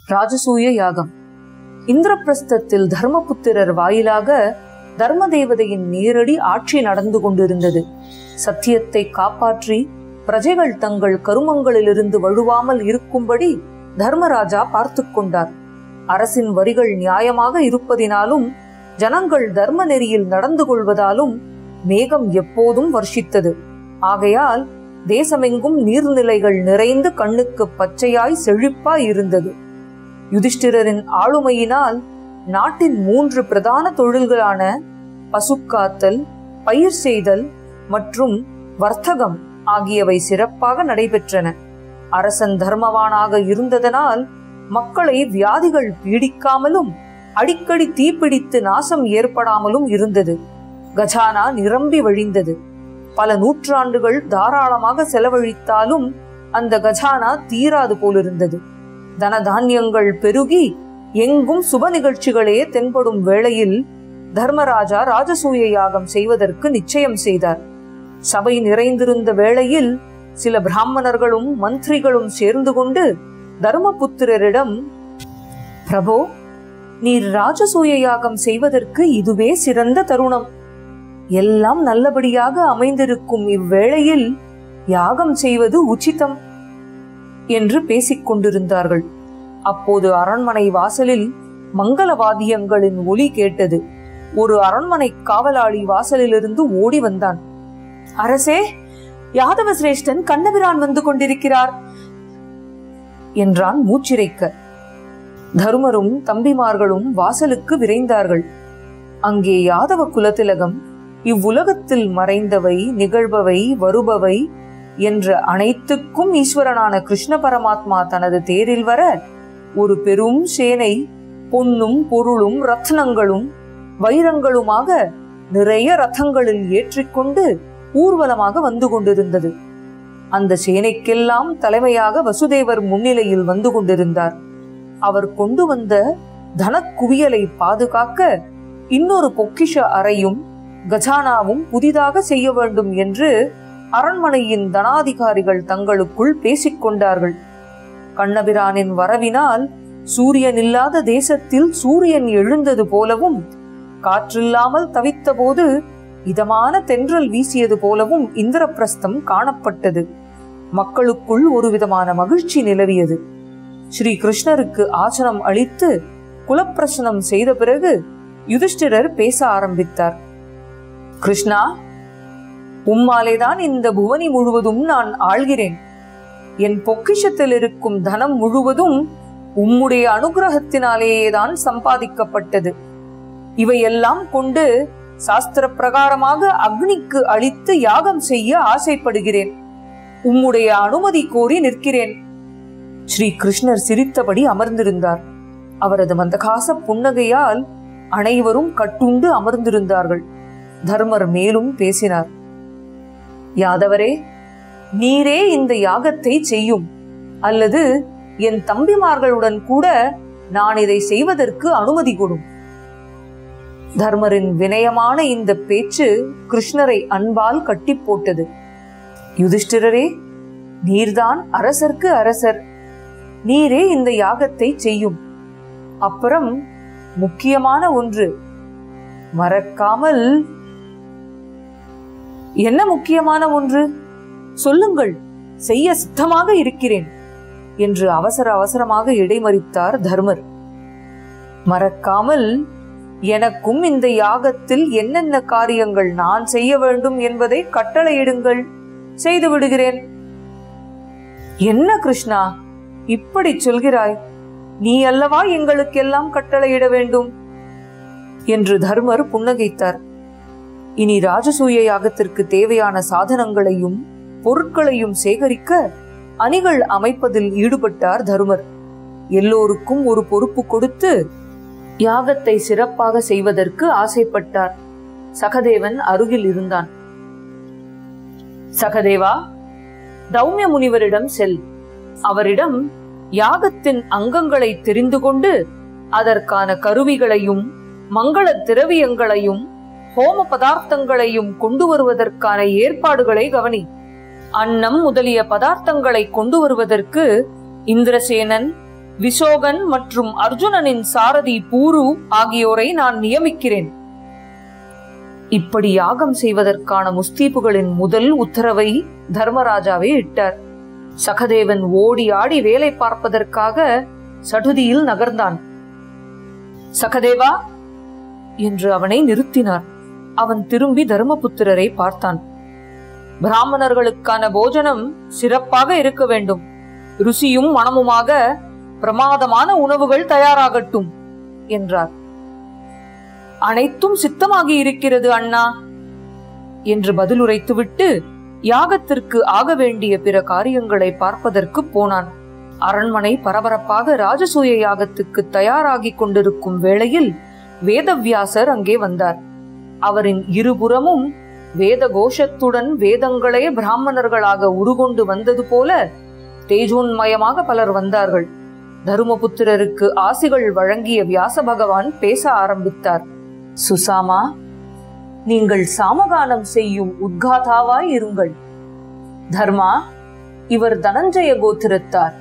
ராஜசூய யாகம் இந்திரபிரஸ்தத்தில் தர்மபுத்திரர் வாயிலாக தர்ம தேவதையின் நேரடி ஆட்சி நடந்து கொண்டிருந்தது சத்தியத்தை காப்பாற்றி பிரஜைகள் தங்கள் கருமங்களிலிருந்து வழுவாமல் இருக்கும்படி தர்மராஜா பார்த்து கொண்டார் அரசின் வரிகள் நியாயமாக இருப்பதினாலும் ஜனங்கள் தர்ம நெறியில் நடந்து கொள்வதாலும் மேகம் எப்போதும் வர்ஷித்தது ஆகையால் தேசமெங்கும் நீர்நிலைகள் நிறைந்து கண்ணுக்கு பச்சையாய் செழிப்பாய் இருந்தது யுதிஷ்டிரரின் ஆளுமையினால் நாட்டின் மூன்று பிரதான தொழில்களான பசுக்காத்தல் பயிர் செய்தல் மற்றும் வர்த்தகம் ஆகியவை சிறப்பாக நடைபெற்றன அரசன் தர்மவானாக இருந்ததனால் மக்களை வியாதிகள் பீடிக்காமலும் அடிக்கடி தீப்பிடித்து நாசம் ஏற்படாமலும் இருந்தது கஜானா நிரம்பி வழிந்தது பல நூற்றாண்டுகள் தாராளமாக செலவழித்தாலும் அந்த கஜானா தீராது போலிருந்தது தனதானியங்கள் பெருகி எங்கும் சுப நிகழ்ச்சிகளே தென்படும் வேளையில் தர்மராஜா ராஜசூய யாகம் செய்வதற்கு நிச்சயம் செய்தார் சபை நிறைந்திருந்த வேளையில் சில பிராமணர்களும் மந்திரிகளும் சேர்ந்து கொண்டு தர்மபுத்திரரிடம் பிரபோ நீர் ராஜசூய யாகம் செய்வதற்கு இதுவே சிறந்த தருணம் எல்லாம் நல்லபடியாக அமைந்திருக்கும் இவ்வேளையில் யாகம் செய்வது உச்சிதம் என்று பேசிக் கொண்டிருந்தார்கள் அப்போது அரண்மனை வாசலில் மங்கள வாத்தியங்களின் ஒலி கேட்டது ஒரு அரண்மனை காவலாளி வாசலிலிருந்து ஓடி வந்தான் அரசே யாதவ சிரேஷ்டன் கண்ணபிரான் வந்து கொண்டிருக்கிறார் என்றான் மூச்சிரைக்க தருமரும் தம்பிமார்களும் வாசலுக்கு விரைந்தார்கள் அங்கே யாதவ குலத்திலகம் இவ்வுலகத்தில் மறைந்தவை நிகழ்பவை வருபவை என்ற அனைத்துக்கும் ஈஸ்வரனான கிருஷ்ண பரமாத்மா தனது தேரில் வர ஒரு பெரும் சேனை பொன்னும் பொருளும் ரத்னங்களும் வைரங்களுமாக நிறைய ரதங்களில் ஏற்றிக்கொண்டு ஊர்வலமாக வந்து கொண்டிருந்தது அந்த சேனைக்கெல்லாம் தலைமையாக வசுதேவர் முன்னிலையில் வந்து கொண்டிருந்தார் அவர் கொண்டு வந்த தனக்குவியலை பாதுகாக்க இன்னொரு பொக்கிஷ அறையும் கஜானாவும் புதிதாக செய்ய வேண்டும் என்று அரண்மனையின் தனாதிகாரிகள் தங்களுக்குள் பேசிக் கொண்டார்கள் கண்ணபிரானின் வரவினால் சூரியன் இல்லாத தேசத்தில் சூரியன் எழுந்தது போலவும் காற்றில்லாமல் தவித்தபோது இதமான தென்றல் வீசியது போலவும் இந்திரபிரஸ்தம் காணப்பட்டது மக்களுக்குள் ஒரு விதமான மகிழ்ச்சி நிலவியது ஸ்ரீ கிருஷ்ணருக்கு ஆசனம் அளித்து குலப்பிரசனம் செய்த பிறகு யுதிஷ்டிரர் பேச ஆரம்பித்தார் கிருஷ்ணா உம்மாலேதான் இந்த புவனி முழுவதும் நான் ஆள்கிறேன் என் பொக்கிஷத்தில் இருக்கும் தனம் முழுவதும் உம்முடைய அனுகிரகத்தினாலேயேதான் சம்பாதிக்கப்பட்டது இவையெல்லாம் கொண்டு சாஸ்திர பிரகாரமாக அக்னிக்கு அளித்து யாகம் செய்ய ஆசைப்படுகிறேன் உம்முடைய அனுமதி கோரி நிற்கிறேன் ஸ்ரீ கிருஷ்ணர் சிரித்தபடி அமர்ந்திருந்தார் அவரது மந்தகாச புன்னகையால் அனைவரும் கட்டுண்டு அமர்ந்திருந்தார்கள் தர்மர் மேலும் பேசினார் யாதவரே நீரே இந்த யாகத்தை செய்யும் அல்லது என் தம்பிமார்களுடன் கூட நான் இதை செய்வதற்கு அனுமதி கொடும் தர்மரின் வினயமான இந்த பேச்சு கிருஷ்ணரை அன்பால் கட்டி போட்டது யுதிஷ்டிரரே நீர்தான் அரசர்க்கு அரசர் நீரே இந்த யாகத்தை செய்யும் அப்புறம் முக்கியமான ஒன்று மறக்காமல் என்ன முக்கியமான ஒன்று சொல்லுங்கள் செய்ய சித்தமாக இருக்கிறேன் என்று அவசர அவசரமாக இடைமறித்தார் தர்மர் மறக்காமல் எனக்கும் இந்த யாகத்தில் என்னென்ன காரியங்கள் நான் செய்ய வேண்டும் என்பதை கட்டளையிடுங்கள் செய்து விடுகிறேன் என்ன கிருஷ்ணா இப்படி சொல்கிறாய் நீ அல்லவா எங்களுக்கெல்லாம் கட்டளையிட வேண்டும் என்று தர்மர் புன்னகைத்தார் இனி ராஜசூய யாகத்திற்கு தேவையான சாதனங்களையும் பொருட்களையும் சேகரிக்க அணிகள் அமைப்பதில் ஈடுபட்டார் தருமர் எல்லோருக்கும் ஒரு பொறுப்பு கொடுத்து யாகத்தை சிறப்பாக செய்வதற்கு ஆசைப்பட்டார் சகதேவன் அருகில் இருந்தான் சகதேவா தௌமிய முனிவரிடம் செல் அவரிடம் யாகத்தின் அங்கங்களை தெரிந்து கொண்டு அதற்கான கருவிகளையும் மங்கள திரவியங்களையும் ஹோம பதார்த்தங்களையும் கொண்டு வருவதற்கான ஏற்பாடுகளை கவனி அன்னம் முதலிய பதார்த்தங்களை கொண்டு வருவதற்கு இந்திரசேனன் விசோகன் மற்றும் அர்ஜுனனின் சாரதி பூரு ஆகியோரை நான் நியமிக்கிறேன் இப்படி யாகம் செய்வதற்கான முஸ்தீப்புகளின் முதல் உத்தரவை தர்மராஜாவே இட்டார் சகதேவன் ஓடி ஆடி வேலை பார்ப்பதற்காக சடுதியில் நகர்ந்தான் சகதேவா என்று அவனை நிறுத்தினார் அவன் திரும்பி தர்மபுத்திரரை பார்த்தான் பிராமணர்களுக்கான போஜனம் சிறப்பாக இருக்க வேண்டும் ருசியும் மனமுமாக பிரமாதமான உணவுகள் தயாராகட்டும் என்றார் அனைத்தும் சித்தமாகி இருக்கிறது அண்ணா என்று பதிலுரைத்துவிட்டு யாகத்திற்கு ஆக வேண்டிய பிற காரியங்களை பார்ப்பதற்கு போனான் அரண்மனை பரபரப்பாக ராஜசூய யாகத்துக்கு தயாராகிக் கொண்டிருக்கும் வேளையில் வேதவியாசர் அங்கே வந்தார் அவரின் இருபுறமும் வேத கோஷத்துடன் வேதங்களே பிராமணர்களாக உருகொண்டு வந்தது போல தேஜோன்மயமாக பலர் வந்தார்கள் தருமபுத்திரருக்கு ஆசிகள் வழங்கிய வியாச பகவான் பேச ஆரம்பித்தார் சுசாமா நீங்கள் சாமகானம் செய்யும் உத்காதாவாய் இருங்கள் தர்மா இவர் தனஞ்சய கோத்திரத்தார்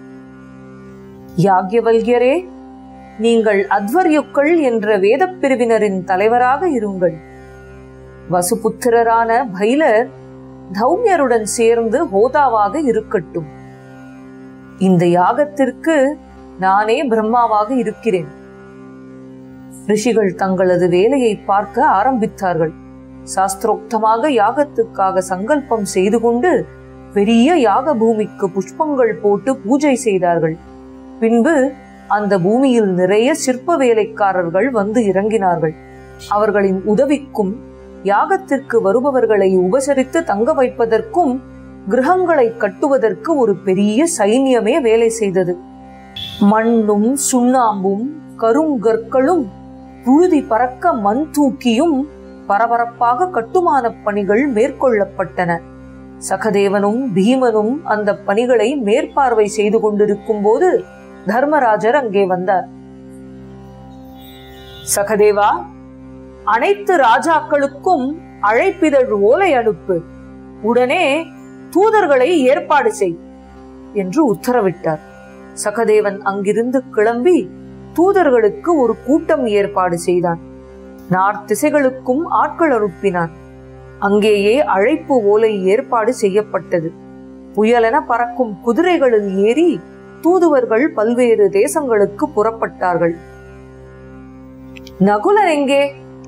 யாக்யவல்யரே நீங்கள் அத்வர்யுக்கள் என்ற வேதப் பிரிவினரின் தலைவராக இருங்கள் வசுபுத்திரரான பைலர் தௌமியருடன் சேர்ந்து ஹோதாவாக இருக்கட்டும் இந்த யாகத்திற்கு நானே பிரம்மாவாக இருக்கிறேன் ரிஷிகள் தங்களது வேலையை பார்க்க ஆரம்பித்தார்கள் சாஸ்திரோக்தமாக யாகத்துக்காக சங்கல்பம் செய்து கொண்டு பெரிய யாக பூமிக்கு புஷ்பங்கள் போட்டு பூஜை செய்தார்கள் பின்பு அந்த பூமியில் நிறைய சிற்ப வேலைக்காரர்கள் வந்து இறங்கினார்கள் அவர்களின் உதவிக்கும் யாகத்திற்கு வருபவர்களை உபசரித்து தங்க வைப்பதற்கும் கிரகங்களை கட்டுவதற்கு ஒரு பெரிய சைன்யமே வேலை செய்தது மண்ணும் சுண்ணாம்பும் கருங்கற்களும் புழுதி பறக்க மண் தூக்கியும் பரபரப்பாக கட்டுமானப் பணிகள் மேற்கொள்ளப்பட்டன சகதேவனும் பீமனும் அந்த பணிகளை மேற்பார்வை செய்து கொண்டிருக்கும் போது தர்மராஜர் அங்கே வந்தார் சகதேவா அனைத்து ராஜாக்களுக்கும் அழைப்பிதழ் ஓலை அனுப்பு உடனே தூதர்களை ஏற்பாடு செய் என்று உத்தரவிட்டார் சகதேவன் அங்கிருந்து கிளம்பி தூதர்களுக்கு ஒரு கூட்டம் ஏற்பாடு செய்தான் நார்த்திசைகளுக்கும் ஆட்கள் அனுப்பினான் அங்கேயே அழைப்பு ஓலை ஏற்பாடு செய்யப்பட்டது புயலென பறக்கும் குதிரைகளில் ஏறி தூதுவர்கள் பல்வேறு தேசங்களுக்கு புறப்பட்டார்கள் நகுலன் எங்கே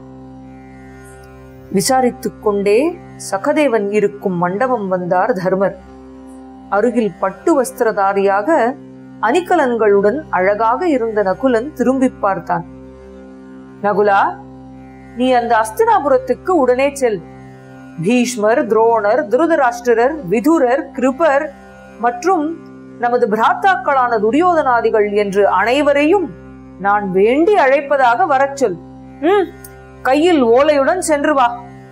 விசாரித்துக் கொண்டே சகதேவன் இருக்கும் மண்டபம் வந்தார் தர்மர் அருகில் பட்டு வஸ்திரதாரியாக அணிகலன்களுடன் அழகாக இருந்த நகுலன் திரும்பி பார்த்தான் நகுலா நீ அந்த அஸ்தினாபுரத்துக்கு உடனே செல் பீஷ்மர் துரோணர் துருதராஷ்டிரர் விதுரர் கிருபர் மற்றும் நமது பிராத்தாக்களான துரியோதனாதிகள் என்று அனைவரையும் நான் வேண்டி அழைப்பதாக வரச் சொல் ம் கையில் ஓலையுடன் சென்று வா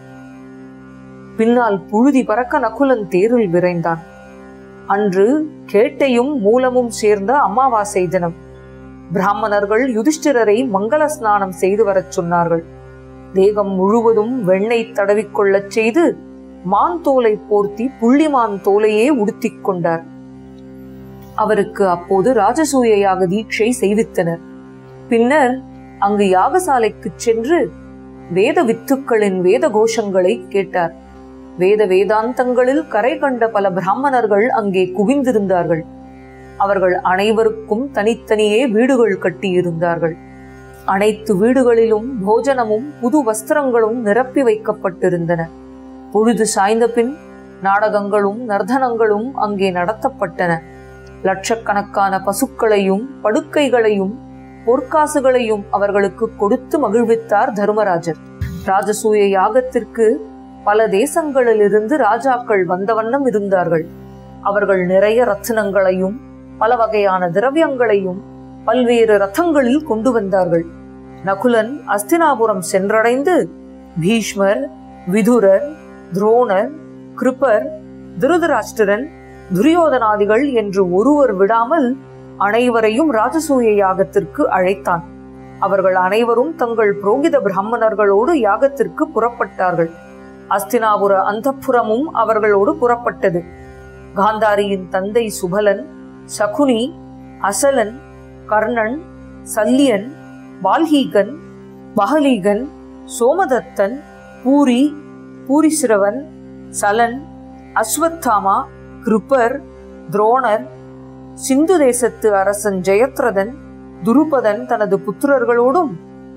பின்னால் புழுதி பறக்க நகுலன் தேரில் விரைந்தான் அன்று கேட்டையும் மூலமும் சேர்ந்த அமாவாசை தினம் பிராமணர்கள் யுதிஷ்டிரரை மங்கள ஸ்நானம் செய்து வரச் சொன்னார்கள் தேகம் முழுவதும் வெண்ணெய் தடவிக்கொள்ளச் செய்து மான் தோலை போர்த்தி புள்ளிமான் தோலையே உடுத்திக் கொண்டார் அவருக்கு அப்போது ராஜசூய யாக தீட்சை செய்வித்தனர் பின்னர் அங்கு யாகசாலைக்கு சென்று வேத வித்துக்களின் வேத கோஷங்களை கேட்டார் வேத வேதாந்தங்களில் கரை கண்ட பல பிராமணர்கள் அங்கே குவிந்திருந்தார்கள் அவர்கள் அனைவருக்கும் தனித்தனியே வீடுகள் கட்டியிருந்தார்கள் அனைத்து வீடுகளிலும் போஜனமும் புது வஸ்திரங்களும் நிரப்பி வைக்கப்பட்டிருந்தன பொழுது சாய்ந்த பின் நாடகங்களும் நர்த்தனங்களும் அங்கே நடத்தப்பட்டன லட்சக்கணக்கான பசுக்களையும் படுக்கைகளையும் பொற்காசுகளையும் அவர்களுக்கு கொடுத்து மகிழ்வித்தார் தர்மராஜர் ராஜசூய யாகத்திற்கு பல தேசங்களிலிருந்து ராஜாக்கள் வந்த வண்ணம் இருந்தார்கள் அவர்கள் நிறைய ரத்தினங்களையும் பல வகையான திரவியங்களையும் பல்வேறு ரதங்களில் கொண்டு வந்தார்கள் நகுலன் அஸ்தினாபுரம் சென்றடைந்து பீஷ்மர் விதுரர் துரோணர் கிருப்பர் திருதராஷ்டிரன் துரியோதனாதிகள் என்று ஒருவர் விடாமல் அனைவரையும் ராஜசூய யாகத்திற்கு அழைத்தான் அவர்கள் அனைவரும் தங்கள் புரோகித பிராமணர்களோடு யாகத்திற்கு புறப்பட்டார்கள் அஸ்தினாபுர அந்தப்புறமும் அவர்களோடு புறப்பட்டது காந்தாரியின் தந்தை சுபலன் சகுனி அசலன் கர்ணன் சல்லியன் வால்ஹீகன் பகலீகன் சோமதத்தன் பூரி பூரிசிரவன் சலன் அஸ்வத்தாமா கிருப்பர் துரோணர் சிந்து தேசத்து அரசன் ஜெயத்ரதன் துருபதன் தனது புத்திரர்களோடும்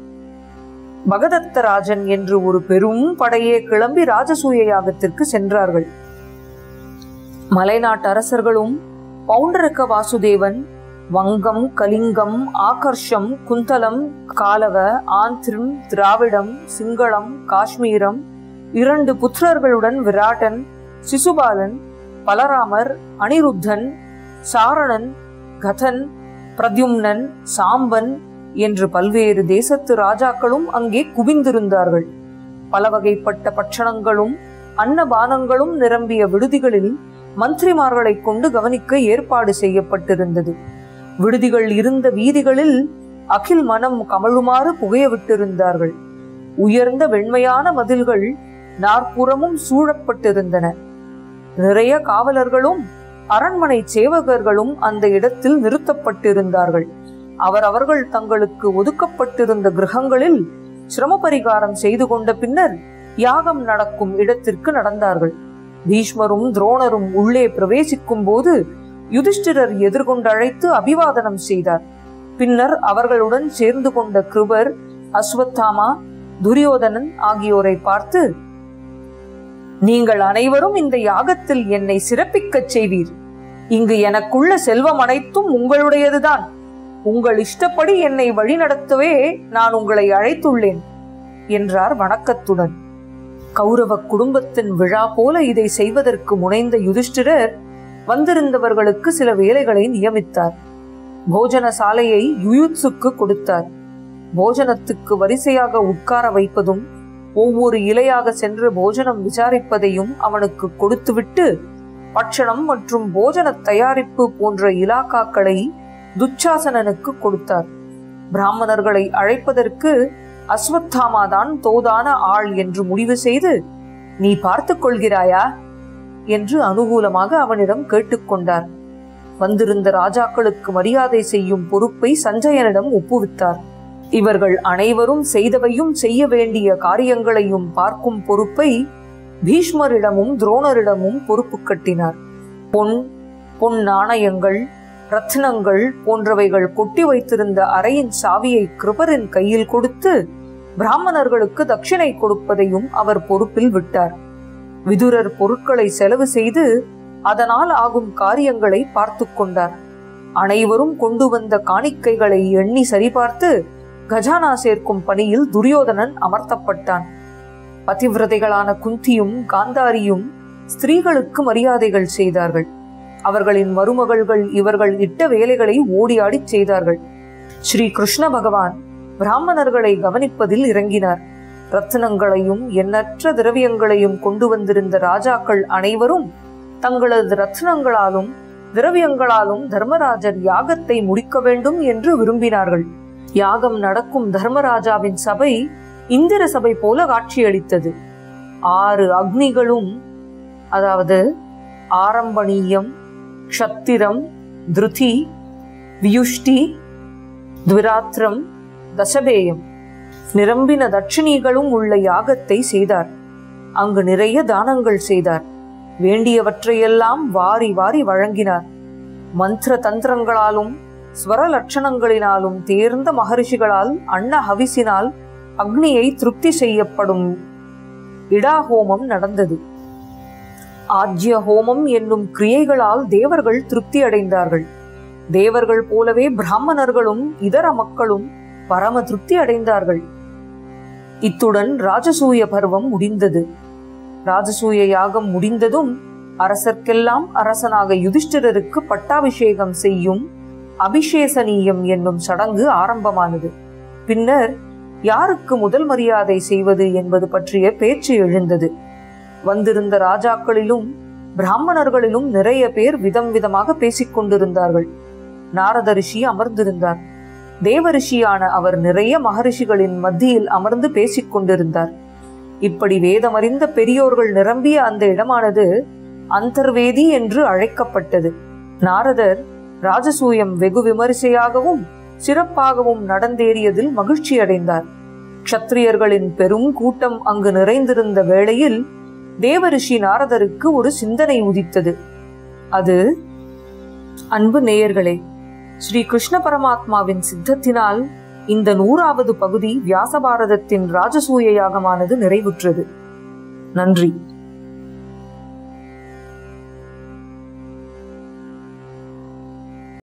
பகதத்தராஜன் என்று ஒரு பெரும் படையே கிளம்பி ராஜசூய யாகத்திற்கு சென்றார்கள் மலைநாட்டு அரசர்களும் பவுண்டரக்க வாசுதேவன் வங்கம் கலிங்கம் ஆகர்ஷம் குந்தலம் காலவ ஆந்திரம் திராவிடம் சிங்களம் காஷ்மீரம் இரண்டு புத்திரர்களுடன் விராட்டன் சிசுபாலன் பலராமர் அனிருத்தன் சாரணன் கதன் பிரத்யும்னன் சாம்பன் என்று பல்வேறு தேசத்து ராஜாக்களும் அங்கே குவிந்திருந்தார்கள் பல வகைப்பட்ட பட்சணங்களும் அன்னபானங்களும் நிரம்பிய விடுதிகளில் மந்திரிமார்களை கொண்டு கவனிக்க ஏற்பாடு செய்யப்பட்டிருந்தது விடுதிகள் இருந்த வீதிகளில் அகில் மனம் கமழுமாறு புகைய விட்டிருந்தார்கள் உயர்ந்த வெண்மையான மதில்கள் நாற்புறமும் சூழப்பட்டிருந்தன நிறைய காவலர்களும் அரண்மனை சேவகர்களும் அந்த இடத்தில் நிறுத்தப்பட்டிருந்தார்கள் அவரவர்கள் தங்களுக்கு ஒதுக்கப்பட்டிருந்த கிரகங்களில் சிரம பரிகாரம் செய்து கொண்ட பின்னர் யாகம் நடக்கும் இடத்திற்கு நடந்தார்கள் பீஷ்மரும் துரோணரும் உள்ளே பிரவேசிக்கும் போது யுதிஷ்டிரர் எதிர்கொண்டு அழைத்து அபிவாதனம் செய்தார் பின்னர் அவர்களுடன் சேர்ந்து கொண்ட கிருபர் அஸ்வத்தாமா துரியோதனன் ஆகியோரை பார்த்து நீங்கள் அனைவரும் இந்த யாகத்தில் என்னை சிறப்பிக்கச் செய்வீர் இங்கு எனக்குள்ள செல்வம் அனைத்தும் உங்களுடையதுதான் உங்கள் இஷ்டப்படி என்னை வழிநடத்தவே நான் உங்களை அழைத்துள்ளேன் என்றார் வணக்கத்துடன் கௌரவ குடும்பத்தின் விழா போல இதை செய்வதற்கு முனைந்த யுதிஷ்டிரர் வந்திருந்தவர்களுக்கு சில வேலைகளை நியமித்தார் போஜன சாலையை யுயுத்சுக்கு கொடுத்தார் போஜனத்துக்கு வரிசையாக உட்கார வைப்பதும் ஒவ்வொரு இலையாக சென்று போஜனம் விசாரிப்பதையும் அவனுக்கு கொடுத்துவிட்டு பட்சணம் மற்றும் போஜன தயாரிப்பு போன்ற இலாக்காக்களை துச்சாசனனுக்கு கொடுத்தார் பிராமணர்களை அழைப்பதற்கு அஸ்வத்தாமாதான் தோதான ஆள் என்று முடிவு செய்து நீ பார்த்துக் கொள்கிறாயா என்று அனுகூலமாக அவனிடம் கேட்டுக்கொண்டார் வந்திருந்த ராஜாக்களுக்கு மரியாதை செய்யும் பொறுப்பை சஞ்சயனிடம் ஒப்புவித்தார் இவர்கள் அனைவரும் செய்தவையும் செய்ய வேண்டிய காரியங்களையும் பார்க்கும் பொறுப்பை பீஷ்மரிடமும் துரோணரிடமும் பொறுப்பு கட்டினார் பொன் பொன் நாணயங்கள் ரத்னங்கள் போன்றவைகள் கொட்டி வைத்திருந்த அறையின் சாவியை கிருபரின் கையில் கொடுத்து பிராமணர்களுக்கு தட்சிணை கொடுப்பதையும் அவர் பொறுப்பில் விட்டார் விதுரர் பொருட்களை செலவு செய்து அதனால் ஆகும் காரியங்களை பார்த்து கொண்டார் அனைவரும் கொண்டு வந்த காணிக்கைகளை எண்ணி சரிபார்த்து கஜானா சேர்க்கும் பணியில் துரியோதனன் அமர்த்தப்பட்டான் பதிவிரதைகளான குந்தியும் காந்தாரியும் ஸ்திரீகளுக்கு மரியாதைகள் செய்தார்கள் அவர்களின் மருமகள்கள் இவர்கள் இட்ட வேலைகளை ஓடியாடிச் செய்தார்கள் ஸ்ரீ கிருஷ்ண பகவான் பிராமணர்களை கவனிப்பதில் இறங்கினார் ரத்னங்களையும் எண்ணற்ற திரவியங்களையும் கொண்டு வந்திருந்த ராஜாக்கள் அனைவரும் தங்களது ரத்னங்களாலும் திரவியங்களாலும் தர்மராஜர் யாகத்தை முடிக்க வேண்டும் என்று விரும்பினார்கள் யாகம் நடக்கும் தர்மராஜாவின் சபை இந்திர சபை போல காட்சியளித்தது ஆறு அக்னிகளும் அதாவது ஆரம்பணீயம் க்ஷத்திரம் திருதி வியுஷ்டி துவிராத்திரம் தசபேயம் நிரம்பின தட்சிணிகளும் உள்ள யாகத்தை செய்தார் அங்கு நிறைய தானங்கள் செய்தார் வேண்டியவற்றையெல்லாம் வாரி வாரி வழங்கினார் மந்திர தந்திரங்களாலும் ஸ்வர லட்சணங்களினாலும் தேர்ந்த மகரிஷிகளால் அன்ன ஹவிசினால் அக்னியை திருப்தி செய்யப்படும் இடாஹோமம் நடந்தது ஆஜ்ய ஹோமம் என்னும் கிரியைகளால் தேவர்கள் திருப்தி அடைந்தார்கள் தேவர்கள் போலவே பிராமணர்களும் இதர மக்களும் பரம திருப்தி அடைந்தார்கள் இத்துடன் ராஜசூய பருவம் முடிந்தது ராஜசூய யாகம் முடிந்ததும் அரசர்க்கெல்லாம் அரசனாக யுதிஷ்டிரருக்கு பட்டாபிஷேகம் செய்யும் அபிஷேசனீயம் என்னும் சடங்கு ஆரம்பமானது பின்னர் யாருக்கு முதல் மரியாதை செய்வது என்பது பற்றிய பேச்சு எழுந்தது வந்திருந்த ராஜாக்களிலும் பிராமணர்களிலும் நிறைய பேர் விதம் விதமாக பேசிக் கொண்டிருந்தார்கள் நாரத ரிஷி அமர்ந்திருந்தார் தேவரிஷியான அவர் நிறைய மகரிஷிகளின் மத்தியில் அமர்ந்து பேசிக் கொண்டிருந்தார் இப்படி வேதமறிந்த பெரியோர்கள் நிரம்பிய அந்த இடமானது அந்தர்வேதி என்று அழைக்கப்பட்டது நாரதர் ராஜசூயம் வெகு விமரிசையாகவும் சிறப்பாகவும் நடந்தேறியதில் மகிழ்ச்சி அடைந்தார் க்ஷத்திரியர்களின் பெரும் கூட்டம் அங்கு நிறைந்திருந்த வேளையில் தேவரிஷி நாரதருக்கு ஒரு சிந்தனை உதித்தது அது அன்பு நேயர்களே ஸ்ரீ கிருஷ்ண பரமாத்மாவின் சித்தத்தினால் இந்த நூறாவது பகுதி வியாசபாரதத்தின் ராஜசூய யாகமானது நிறைவுற்றது நன்றி